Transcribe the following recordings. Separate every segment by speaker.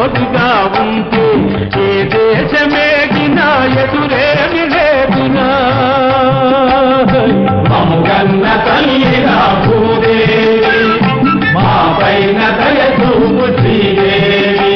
Speaker 1: తోడుగా ఉంటే ఏ దేశమేగినా ఎదురేమి లేదునా
Speaker 2: మముగన్న తల్లిరా భూదేవి మా పైన దయ చూపు శ్రీదేవి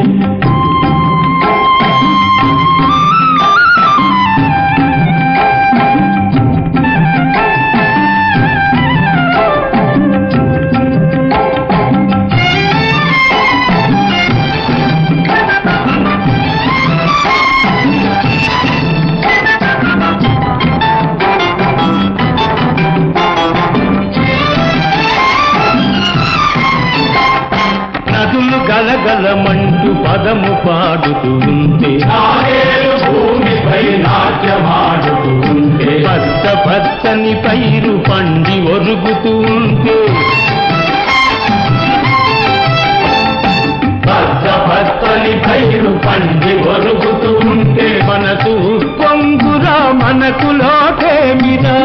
Speaker 1: నదులు గలగలమంటూ పదము పాడుతూ ఉంటే
Speaker 2: నాగేలు భూమిపై నాట్యమాడుతూ ఉంటే
Speaker 1: పచ్చ పచ్చని పైరు పండి ఒరుగుతూ ఉంటే
Speaker 2: పచ్చ పచ్చని పైరు పండి ఒరుగుతూ ఉంటే
Speaker 1: మనసు పొంగురా మనకు లోకేమిరా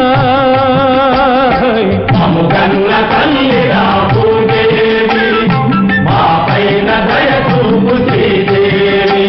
Speaker 2: మముగన్న తల్లిరా భూదేవి మా పైన దయ చూపు శ్రీదేవి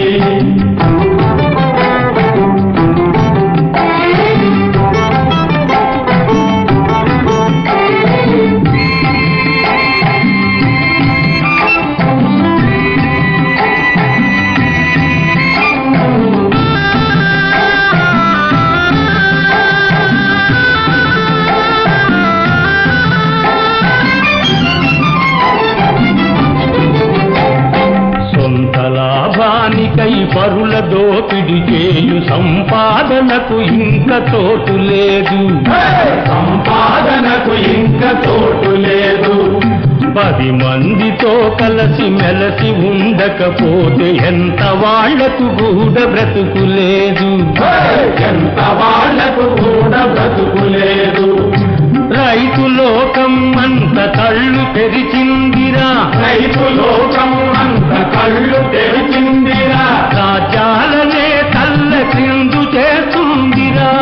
Speaker 1: సొంత లాభానికై పరుల దోపిడి చేయు సంపాదనకు ఇంక చోటు లేదు
Speaker 2: సంపాదనకు ఇంక చోటు లేదు
Speaker 1: పది మందితో కలిసి మెలసి ఉండకపోతే ఎంత వాళ్లకు కూడా బ్రతుకు లేదు
Speaker 2: ఎంత వాళ్లకు కూడా బ్రతుకు లేదు
Speaker 1: రైతు లోకం అంత కళ్ళు తెరిచిందిరా
Speaker 2: రైతు లోకం అంత కళ్ళు తెరిచిందిరా
Speaker 1: రాజ్యాలనే తల్ల క్రిందు చేస్తుందిరా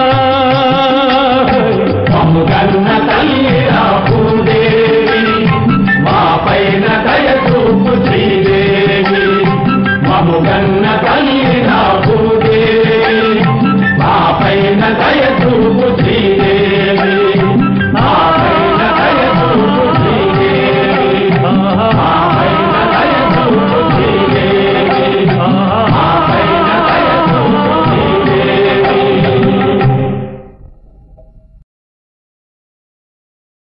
Speaker 2: మమ్ముగన్న తల్లిరా భూదేవి మా పైన దయ చూపు శ్రీదేవి మమ్ముగన్న తల్లిరా భూదేవి మా పైన దయ చూపు శ్రీదేవి మా పైన దయ చూపు శ్రీదేవి మా